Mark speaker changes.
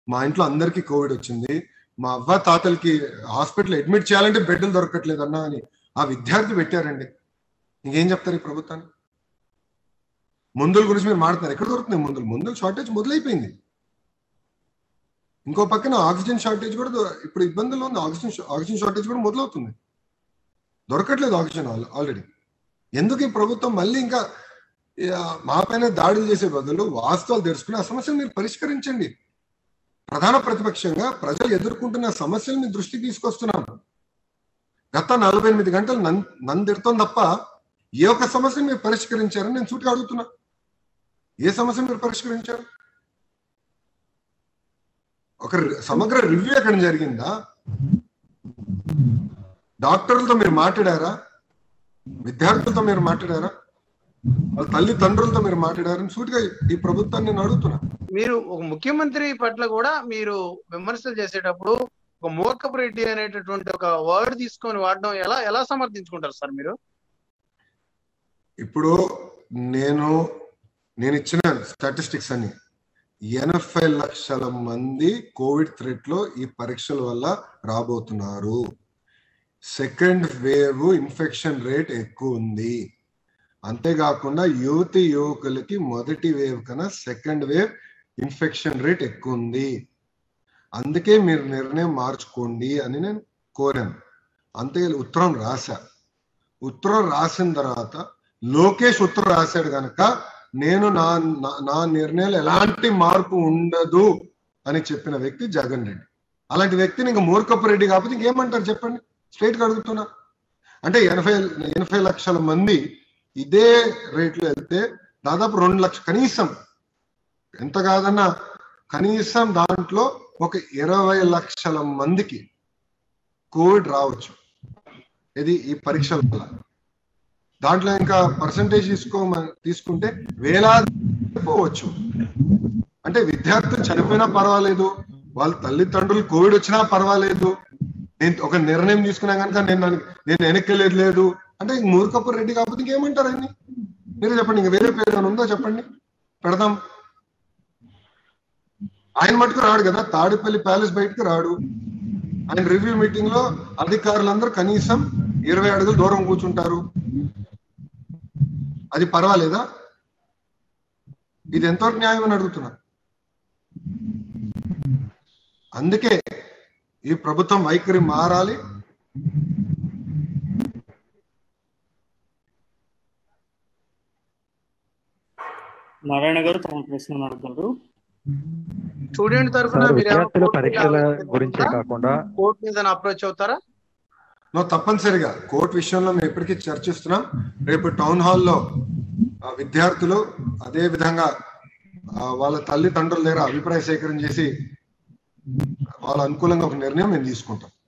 Speaker 1: మా ఇంట్లో అందరికీ కోవిడ్ వచ్చింది మా అవ్వ తాతలకి హాస్పిటల్ అడ్మిట్ చేయాలంటే బెడ్లు దొరకట్లేదు అన్నా అని ఆ విద్యార్థి పెట్టారండి ఇంకేం చెప్తారు ఈ ప్రభుత్వాన్ని మందుల గురించి మీరు మాట్లాడుతున్నారు ఎక్కడ దొరుకుతున్నాయి మందులు మందులు షార్టేజ్ మొదలైపోయింది ఇంకో పక్కన ఆక్సిజన్ షార్టేజ్ కూడా దొ- ఇప్పుడు ఇబ్బందులు ఉంది ఆక్సిజన్ షా- ఆక్సిజన్ షార్టేజ్ కూడా మొదలవుతుంది దొరకట్లేదు ఆక్సిజన్ ఆల్- ఆల్రెడీ ఎందుకు ఈ ప్రభుత్వం మళ్ళీ ఇంకా ఆ, మా పైన దాడులు చేసే బదులు వాస్తవాలు తెలుసుకుని ఆ సమస్యను మీరు పరిష్కరించండి ప్రధాన ప్రతిపక్షంగా ప్రజలు ఎదుర్కొంటున్న సమస్యలు మీ దృష్టికి తీసుకొస్తున్నాం గత నలభై ఎనిమిది గంటలు నన్ నన్ను తిడతాం తప్ప ఏ ఒక్క సమస్యను మీరు పరిష్కరించారని నేను సూటిగా అడుగుతున్నా ఏ సమస్య మీరు పరిష్కరించారు ఒక రి- సమగ్ర రివ్యూ ఎక్కడ జరిగిందా డాక్టర్లతో మీరు మాట్లాడారా విద్యార్థులతో మీరు మాట్లాడారా వాళ్ళ తల్లిదండ్రులతో మీరు మాట్లాడారని సూటిగా ఈ ప్రభుత్వాన్ని నేను అడుగుతున్నా
Speaker 2: మీరు ఒక ముఖ్యమంత్రి పట్ల కూడా మీరు విమర్శలు చేసేటప్పుడు ఒక మూర్ఖపు రెడ్డి అనేటటువంటి ఒక వర్డ్ తీసుకొని వాడడం ఎలా ఎలా సమర్థించుకుంటారు సార్ మీరు
Speaker 1: ఇప్పుడు నేను నేను ఇచ్చిన స్టాటిస్టిక్స్ అన్ని ఎనభై లక్షల మంది కోవిడ్ థ్రెట్ లో ఈ పరీక్షల వల్ల రాబోతున్నారు సెకండ్ వేవ్ ఇన్ఫెక్షన్ రేట్ ఎక్కువ ఉంది అంతేకాకుండా యువతి యువకులకి మొదటి వేవ్ కన్నా సెకండ్ వేవ్ ఇన్ఫెక్షన్ రేట్ ఎక్కువ ఉంది అందుకే మీరు నిర్ణయం మార్చుకోండి అని నేను కోరాను అంతే ఉత్తరం రాశా ఉత్తరం రాసిన తర్వాత లోకేష్ ఉత్తరం రాశాడు గనక నేను నా నా- నా నిర్ణయాలు ఎలాంటి మార్పు ఉండదు అని చెప్పిన వ్యక్తి జగన్ రెడ్డి అలాంటి వ్యక్తిని ఇంకా మూర్ఖపు రెడ్డి కాకపోతే ఇంకేమంటారు చెప్పండి స్ట్రైట్ గా అడుగుతున్నా అంటే ఎనభై ఎనభై లక్షల మంది ఇదే రేట్లో వెళ్తే దాదాపు రెండు లక్ష కనీసం ఎంత కాదన్నా కనీసం దాంట్లో ఒక ఇరవై లక్షల మందికి కోవిడ్ రావచ్చు ఇది ఈ పరీక్షల వల్ల దాంట్లో ఇంకా పర్సంటేజ్ తీసుకో తీసుకుంటే వేలాది పోవచ్చు అంటే విద్యార్థులు చనిపోయినా పర్వాలేదు వాళ్ళ తల్లిదండ్రులు కోవిడ్ వచ్చినా పర్వాలేదు నేను ఒక నిర్ణయం తీసుకున్నా కనుక నేను దానికి- నేను వెనక్కి లేదు అంటే ఇంక మూర్ఖపు రెడ్డి కాకపోతే ఇంకేమంటారు ఆయన్ని మీరు చెప్పండి ఇంకా వేరే పేరు ఏమైనా ఉందో చెప్పండి పెడదాం ఆయన మటుకు రాడు కదా తాడేపల్లి ప్యాలెస్ బయటకు రాడు ఆయన రివ్యూ మీటింగ్ లో అధికారులందరూ కనీసం ఇరవై అడుగులు దూరం కూర్చుంటారు అది పర్వాలేదా ఇది ఎంతవరకు న్యాయం అని అడుగుతున్నా అందుకే ఈ ప్రభుత్వం వైఖరి మారాలి
Speaker 3: నారాయణ గారు తమ ప్రశ్న అడుగుతారు
Speaker 2: స్టూడెంట్ తరఫున
Speaker 4: సార్
Speaker 2: మీరు ఏమైనా
Speaker 4: విద్యార్థుల
Speaker 2: కోర్టు
Speaker 4: పరీక్షల
Speaker 2: మీద
Speaker 4: గురించే కాకుండా
Speaker 2: కోర్టు మీద అప్రోచ్ అవుతారా
Speaker 1: నో తప్పనిసరిగా కోర్టు విషయంలో మేము ఇప్పటికీ చర్చిస్తున్నాం రేపు టౌన్ హాల్లో ఆ, విద్యార్థులు అదే విధంగా ఆ, వాళ్ళ తల్లిదండ్రుల దగ్గర అభిప్రాయ సేకరణ చేసి వాళ్ళ అనుకూలంగా ఒక నిర్ణయం మేము తీసుకుంటాం